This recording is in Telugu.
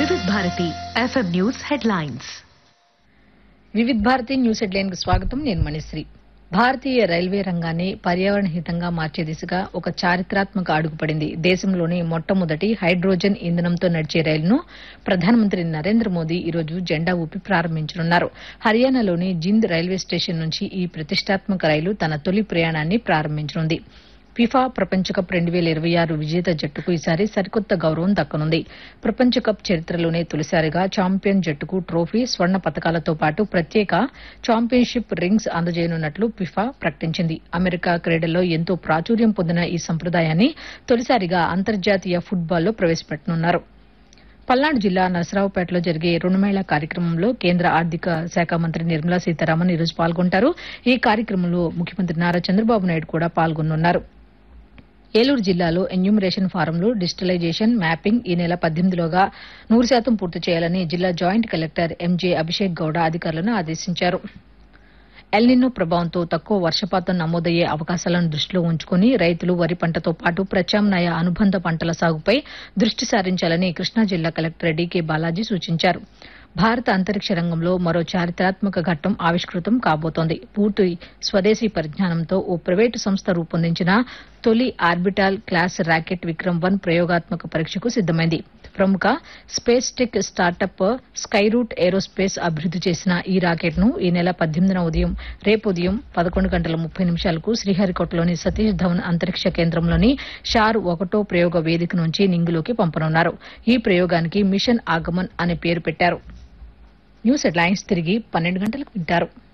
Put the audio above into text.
వివిధ Bharati FM news headlines Vividh Bharati news headline కు స్వాగతం నేను మణిశ్రీ భారతీయ రైల్వే రంగాన్ని పర్యావరణ హితంగా మార్చే దిశగా ఒక చారిత్రాత్మక అడుగు పడింది దేశంలోని మొట్టమొదటి హైడ్రోజన్ ఇంధనంతో నడిచే రైలును ప్రధానమంత్రి నరేంద్ర మోదీ ఈరోజు జెండా ఊపి ప్రారంభించనున్నారు హర్యానాలోని జింద్ రైల్వే స్టేషన్ నుంచి ఈ ప్రతిష్టాత్మక రైలు తన తొలి ప్రయాణాన్ని ప్రారంభించనుంది ఫిఫా ప్రపంచ కప్ రెండు వేల ఇరవై ఆరు విజేత జట్టుకు ఈసారి సరికొత్త గౌరవం దక్కనుంది ప్రపంచ కప్ చరిత్రలోనే తొలిసారిగా ఛాంపియన్ జట్టుకు ట్రోఫీ స్వర్ణ పతకాలతో పాటు ప్రత్యేక ఛాంపియన్షిప్ రింగ్స్ అందజేయనున్నట్లు ఫిఫా ప్రకటించింది అమెరికా క్రీడల్లో ఎంతో ప్రాచుర్యం పొందిన ఈ సంప్రదాయాన్ని తొలిసారిగా అంతర్జాతీయ ఫుట్బాల్లో ప్రవేశపెట్టనున్నారు పల్నాడు జిల్లా నరసరావుపేటలో జరిగే రుణమేళా కార్యక్రమంలో కేంద్ర ఆర్థిక శాఖ మంత్రి నిర్మలా సీతారామన్ ఈరోజు పాల్గొంటారు ఈ కార్యక్రమంలో ముఖ్యమంత్రి నారా చంద్రబాబు నాయుడు కూడా పాల్గొనున్నారు ఏలూరు జిల్లాలో ఎన్యూమరేషన్ ఫారంలు డిజిటలైజేషన్ మ్యాపింగ్ ఈ నెల పద్దెనిమిదిలోగా నూరు శాతం పూర్తి చేయాలని జిల్లా joint collector MJ Abhishek Gowda అధికారులను ఆదేశించారు ఎల్నిన్నో ప్రభావంతో తక్కువ వర్షపాతం నమోదయ్యే అవకాశాలను దృష్టిలో ఉంచుకుని రైతులు వరి పంటతో పాటు ప్రత్యామ్నాయ అనుబంధ పంటల సాగుపై దృష్టి సారించాలని కృష్ణా జిల్లా కలెక్టర్ డీకే బాలాజీ సూచించారు భారత అంతరిక్ష రంగంలో మరో చారిత్రాత్మక ఘట్టం ఆవిష్కృతం కాబోతోంది పూర్తి స్వదేశీ పరిజ్ఞానంతో ఓ ప్రైవేటు సంస్థ రూపొందించిన తొలి orbital class rocket Vikram one ప్రయోగాత్మక పరీక్షకు సిద్దమైంది ప్రముఖ space tech startup Skyroot aerospace అభివృద్ది చేసిన ఈ రాకెట్ ను ఈ నెల పద్దెనిమిదిన ఉదయం రేపు ఉదయం పదకొండు గంటల ముప్పై నిమిషాలకు శ్రీహరికోటలోని సతీష్ ధవన్ అంతరిక్ష కేంద్రంలోని షార్ ఒకటో ప్రయోగ వేదిక నుంచి నింగిలోకి పంపనున్నారు ఈ ప్రయోగానికి మిషన్ ఆగమన్ అనే పేరు పెట్టారు న్యూస్ హెడ్లైన్స్ తిరిగి పన్నెండు గంటలకు వింటారు